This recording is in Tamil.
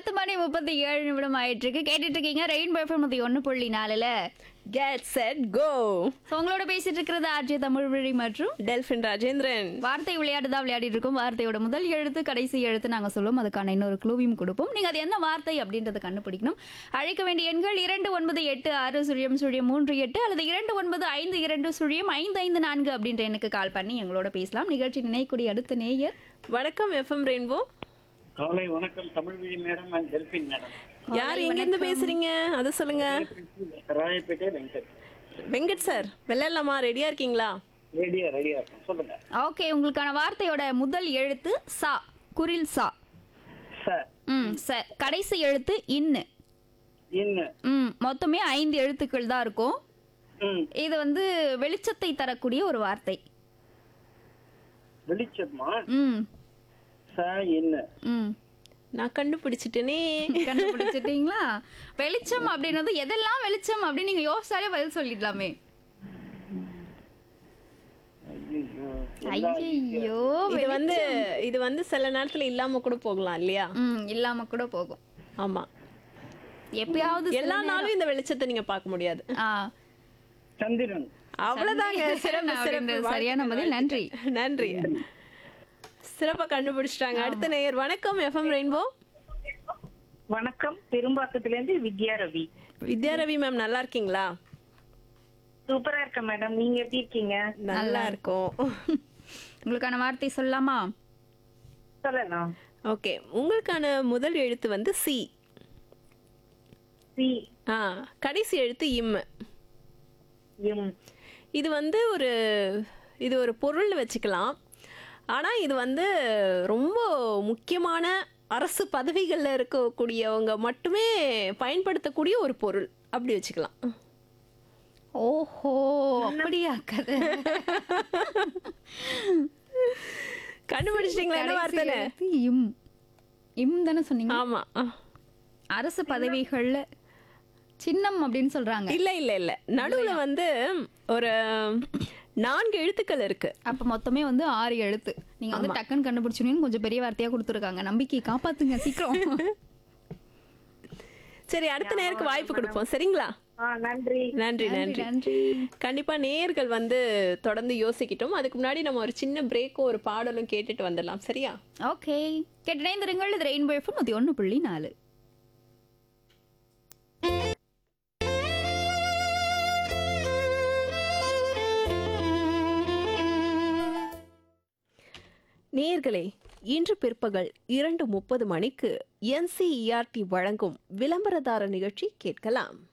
பத்து மணி முப்பத்தி ஏழு நிமிடம் ஆயிட்டு இருக்கு கேட்டுட்டு இருக்கீங்க ரெயின் பேஃபர் முப்பத்தி ஒன்று புள்ளி நாலுல கெட் செட் கோ So, உங்களோட பேசிட்டு இருக்கிறது ஆர்ஜே தமிழ் வழி மற்றும் டெல்பின் ராஜேந்திரன் வார்த்தை விளையாட்டு தான் விளையாடிட்டு இருக்கோம் வார்த்தையோட முதல் எழுத்து கடைசி எழுத்து நாங்க சொல்லுவோம் அதுக்கான இன்னொரு க்ளூவையும் கொடுப்போம் நீங்க அது என்ன வார்த்தை அப்படின்றத கண்டுபிடிக்கணும் அழைக்க வேண்டிய எண்கள் இரண்டு ஒன்பது எட்டு ஆறு சுழியம் சுழியம் மூன்று எட்டு அல்லது இரண்டு ஒன்பது ஐந்து இரண்டு சுழியம் ஐந்து ஐந்து நான்கு அப்படின்ற எண்ணுக்கு கால் பண்ணி எங்களோட பேசலாம் நிகழ்ச்சி நினைக்கூடிய அடுத்த நேயர் வணக்கம் எஃப்எம் ரெயின்போ காலை வணக்கம் Tamilvizhi madam and Delphine madam யார் எங்க இருந்து பேசுறீங்க அதை சொல்லுங்க ராயப்பேட்டை வெங்கட் வெங்கட் சார் விளையாடலாமா ரெடியா இருக்கீங்களா ரெடியா ரெடியா இருக்கும் சொல்லுங்க ஓகே உங்களுக்கான வார்த்தையோட முதல் எழுத்து சா குரில் சா சார் ம் ச கடைசி எழுத்து இன்னு இன்னும் ம் மொத்தமே ஐந்து எழுத்துக்கள் தான் இருக்கும் ம் இது வந்து வெளிச்சத்தை தரக்கூடிய ஒரு வார்த்தை வெளிச்சமா ம் ச என்ன ம் நான் கண்டுபிடிச்சிட்டேனே கண்டுபிடிச்சிட்டீங்களா வெளிச்சம் அப்படின்றது எதெல்லாம் வெளிச்சம் அப்படின்னு நீங்க யோசிச்சாலே பதில் சொல்லிடலாமே ஐயோ இது வந்து இது வந்து சில நேரத்துல இல்லாம கூட போகலாம் இல்லையா ம் இல்லாம கூட போகும் ஆமா எப்பயாவது சில எல்லா நேரம்- நாளும் இந்த வெளிச்சத்தை நீங்க பார்க்க முடியாது ஆ சந்திரன் அவ்வளவுதாங்க சிறப்பு சிறப்பு அப்படின்றது சரியான பதில் நன்றி நன்றி சிறப்பா கண்டுபிடிச்சிட்டாங்க அடுத்த நேயர் வணக்கம் எஃப்எம் ரெயின்போ வணக்கம் பெரும்பாக்கத்துல வித்யா ரவி வித்யா ரவி மேம் நல்லா இருக்கீங்களா சூப்பரா இருக்கேன் மேடம் நீங்க எப்படி இருக்கீங்க நல்லா இருக்கும் உங்களுக்கான வார்த்தை சொல்லலாமா சொல்லலாம் ஓகே உங்களுக்கான முதல் எழுத்து வந்து சி சி ஆ கடைசி எழுத்து இம் எம் இது வந்து ஒரு இது ஒரு பொருள் வச்சுக்கலாம் ஆனால் இது வந்து ரொம்ப முக்கியமான அரசு பதவிகளில் இருக்கக்கூடியவங்க மட்டுமே பயன்படுத்தக்கூடிய ஒரு பொருள் அப்படி வச்சுக்கலாம் ஓஹோ அப்படியா கதை கண்டுபிடிச்சிட்டிங்களா என்ன கடைசி வார்த்தை எழுத்து இம் இம் தானே சொன்னீங்க ஆமாம் அரசு பதவிகள்ல சின்னம் அப்படின்னு சொல்றாங்க இல்ல இல்ல இல்ல நடுவுல வந்து ஒரு நான்கு எழுத்துக்கள் இருக்கு அப்ப மொத்தமே வந்து ஆறு எழுத்து நீங்க வந்து டக்குன்னு கண்டுபிடிச்சீங்கன்னு கொஞ்சம் பெரிய வார்த்தையா கொடுத்துருக்காங்க நம்பிக்கையை காப்பாத்துங்க சீக்கிரம் சரி அடுத்த நேருக்கு வாய்ப்பு கொடுப்போம் சரிங்களா ஆ நன்றி நன்றி நன்றி நன்றி கண்டிப்பா நேயர்கள் வந்து தொடர்ந்து யோசிக்கிட்டோம் அதுக்கு முன்னாடி நம்ம ஒரு சின்ன பிரேக்கும் ஒரு பாடலும் கேட்டுட்டு வந்துடலாம் சரியா ஓகே கேட்டினைந்திருங்கள் இது ரெயின்போ எஃப்எம் நூத்தி ஒன்று புள்ளி நாலு நேயர்களே இன்று பிற்பகல் இரண்டு முப்பது மணிக்கு என்சிஇஆர்டி வழங்கும் விளம்பரதார நிகழ்ச்சி கேட்கலாம்